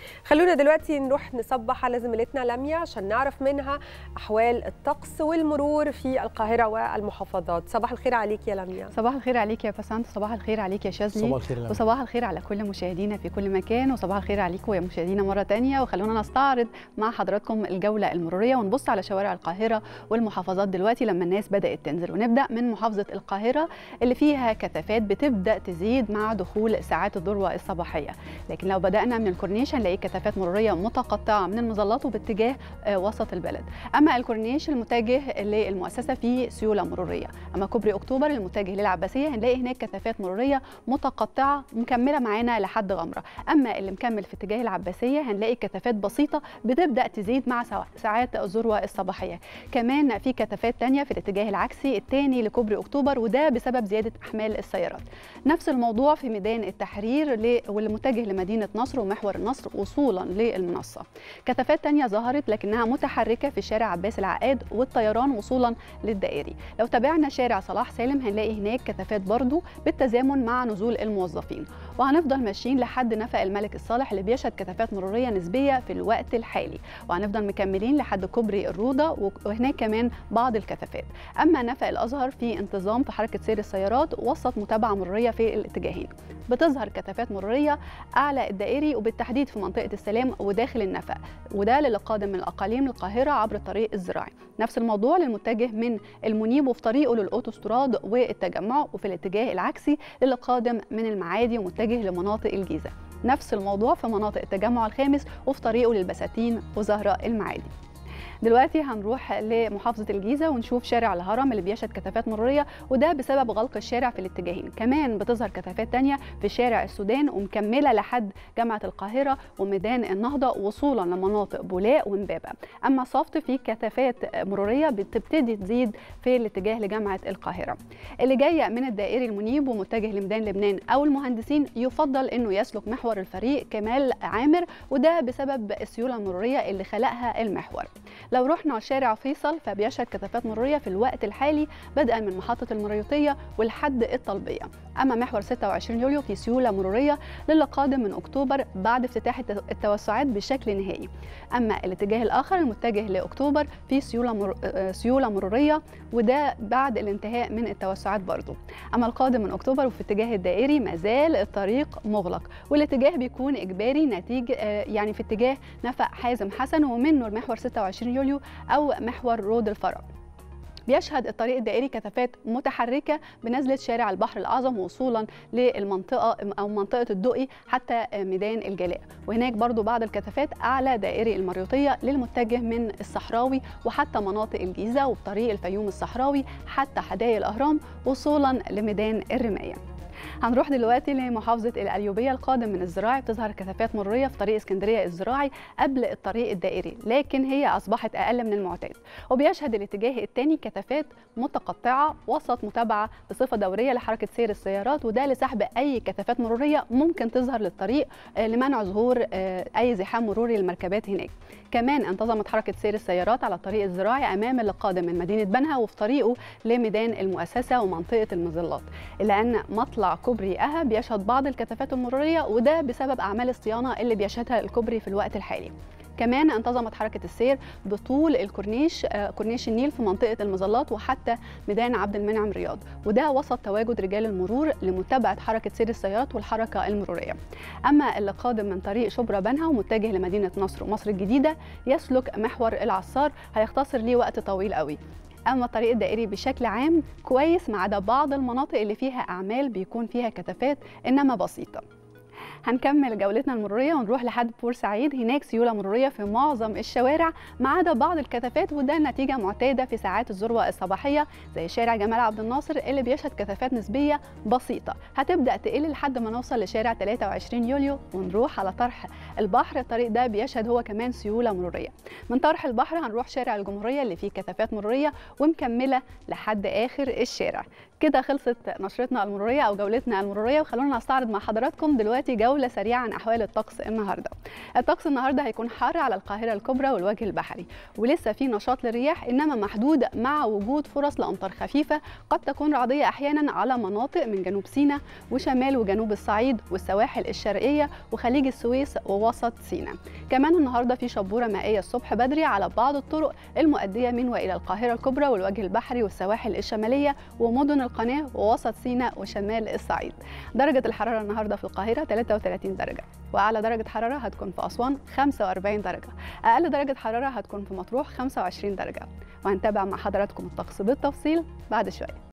خلونا دلوقتي نروح نصبح على زميلتنا لميا عشان نعرف منها احوال الطقس والمرور في القاهره والمحافظات صباح الخير عليك يا لميا صباح الخير عليك يا بسنت صباح الخير عليك يا شاذلي صباح الخير يا لميا. وصباح الخير على كل مشاهدينا في كل مكان وصباح الخير عليكم يا مشاهدينا مره تانية وخلونا نستعرض مع حضراتكم الجوله المروريه ونبص على شوارع القاهره والمحافظات دلوقتي لما الناس بدات تنزل ونبدا من محافظه القاهره اللي فيها كثافات بتبدا تزيد مع دخول ساعات الذروه الصباحيه لكن لو بدانا من الكورنيش هنلاقي كثافات مروريه متقطعه من المظلات وباتجاه آه، وسط البلد اما الكورنيش المتجه للمؤسسه فيه سيوله مروريه اما كوبري اكتوبر المتجه للعباسيه هنلاقي هناك كثافات مروريه متقطعه مكمله معانا لحد غمره اما اللي مكمل في اتجاه العباسيه هنلاقي كثافات بسيطه بتبدا تزيد مع سوا- ساعات الذروه الصباحيه كمان في كثافات تانية في الاتجاه العكسي الثاني لكوبري اكتوبر وده بسبب زياده احمال السيارات نفس الموضوع في ميدان التحرير ل- واللي متجه لمدينه نصر ومحور النصر وصولا للمنصه كثافات تانية ظهرت لكنها متحركه في شارع عباس العقاد والطيران وصولا للدائري لو تابعنا شارع صلاح سالم هنلاقي هناك كثافات برضو بالتزامن مع نزول الموظفين وهنفضل ماشيين لحد نفق الملك الصالح اللي بيشهد كثافات مروريه نسبيه في الوقت الحالي وهنفضل مكملين لحد كوبري الروضه وهناك كمان بعض الكثافات اما نفق الازهر في انتظام في حركه سير السيارات وسط متابعه مروريه في الاتجاهين بتظهر كثافات مروريه اعلى الدائري وبالتحديد في منطقه السلام وداخل النفق وده للي قادم من الاقاليم للقاهره عبر الطريق الزراعي نفس الموضوع للمتجه من المنيب وفي طريقه للاوتوستراد والتجمع وفي الاتجاه العكسي للي قادم من المعادي ومتجه لمناطق الجيزه نفس الموضوع في مناطق التجمع الخامس وفي طريقه للبساتين وزهراء المعادي دلوقتي هنروح لمحافظة الجيزة ونشوف شارع الهرم اللي بيشهد كثافات مرورية وده بسبب غلق الشارع في الاتجاهين كمان بتظهر كثافات تانية في شارع السودان ومكملة لحد جامعة القاهرة وميدان النهضة وصولا لمناطق بولاق ومبابة أما صفت في كثافات مرورية بتبتدي تزيد في الاتجاه لجامعة القاهرة اللي جاية من الدائري المنيب ومتجه لميدان لبنان أو المهندسين يفضل أنه يسلك محور الفريق كمال عامر وده بسبب السيولة المرورية اللي خلقها المحور لو رحنا شارع فيصل فبيشهد كثافات مرورية في الوقت الحالي بدءا من محطة المريوطية ولحد الطلبية أما محور 26 يوليو في سيولة مرورية للي قادم من أكتوبر بعد افتتاح الت- التوسعات بشكل نهائي أما الاتجاه الآخر المتجه لأكتوبر في سيولة, مر... آه، سيولة مرورية وده بعد الانتهاء من التوسعات برضو أما القادم من أكتوبر وفي اتجاه الدائري مازال الطريق مغلق والاتجاه بيكون إجباري نتيجة آه، يعني في اتجاه نفق حازم حسن ومنه المحور 26 يوليو أو محور رود الفرج بيشهد الطريق الدائري كثافات متحركه بنزله شارع البحر الاعظم وصولا للمنطقه او منطقه الدقي حتى ميدان الجلاء وهناك برضو بعض الكثافات اعلى دائري المريوطيه للمتجه من الصحراوي وحتى مناطق الجيزه وبطريق الفيوم الصحراوي حتى حدائق الاهرام وصولا لميدان الرمايه هنروح دلوقتي لمحافظة القليوبية القادم من الزراعي بتظهر كثافات مرورية في طريق اسكندرية الزراعي قبل الطريق الدائري لكن هي أصبحت أقل من المعتاد وبيشهد الاتجاه الثاني كثافات متقطعة وسط متابعة بصفة دورية لحركة سير السيارات وده لسحب أي كثافات مرورية ممكن تظهر للطريق آه، لمنع ظهور آه، أي زحام مروري للمركبات هناك كمان انتظمت حركة سير السيارات على الطريق الزراعي أمام اللي قادم من مدينة بنها وفي طريقه لميدان المؤسسة ومنطقة المظلات إلا أن مطلع كوبري أها بيشهد بعض الكثافات المرورية وده بسبب أعمال الصيانة اللي بيشهدها الكوبري في الوقت الحالي كمان انتظمت حركة السير بطول الكورنيش آه، كورنيش النيل في منطقة المظلات وحتى ميدان عبد المنعم رياض وده وسط تواجد رجال المرور لمتابعة حركة سير السيارات والحركة المرورية أما اللي قادم من طريق شبرا بنها ومتجه لمدينة نصر ومصر الجديدة يسلك محور العصار هيختصر ليه وقت طويل قوي اما الطريق الدائري بشكل عام كويس ما عدا بعض المناطق اللي فيها اعمال بيكون فيها كثافات انما بسيطه هنكمل جولتنا المروريه ونروح لحد بورسعيد هناك سيوله مروريه في معظم الشوارع ما عدا بعض الكثافات وده نتيجه معتاده في ساعات الذروه الصباحيه زي شارع جمال عبد الناصر اللي بيشهد كثافات نسبيه بسيطه هتبدا تقل لحد ما نوصل لشارع 23 يوليو ونروح على طرح البحر الطريق ده بيشهد هو كمان سيوله مروريه من طرح البحر هنروح شارع الجمهوريه اللي فيه كثافات مروريه ومكمله لحد اخر الشارع كده خلصت نشرتنا المروريه او جولتنا المروريه وخلونا نستعرض مع حضراتكم دلوقتي جوله جولة سريعة عن أحوال الطقس النهاردة الطقس النهاردة هيكون حار على القاهرة الكبرى والوجه البحري ولسه في نشاط للرياح إنما محدود مع وجود فرص لأمطار خفيفة قد تكون رعدية أحيانا على مناطق من جنوب سيناء وشمال وجنوب الصعيد والسواحل الشرقية وخليج السويس ووسط سيناء كمان النهاردة في شبورة مائية الصبح بدري على بعض الطرق المؤدية من وإلى القاهرة الكبرى والوجه البحري والسواحل الشمالية ومدن القناة ووسط سيناء وشمال الصعيد درجة الحرارة النهاردة في القاهرة 33 درجة وأعلى درجة حرارة هتكون في أسوان 45 درجة أقل درجة حرارة هتكون في مطروح 25 درجة وهنتابع مع حضراتكم الطقس بالتفصيل بعد شوية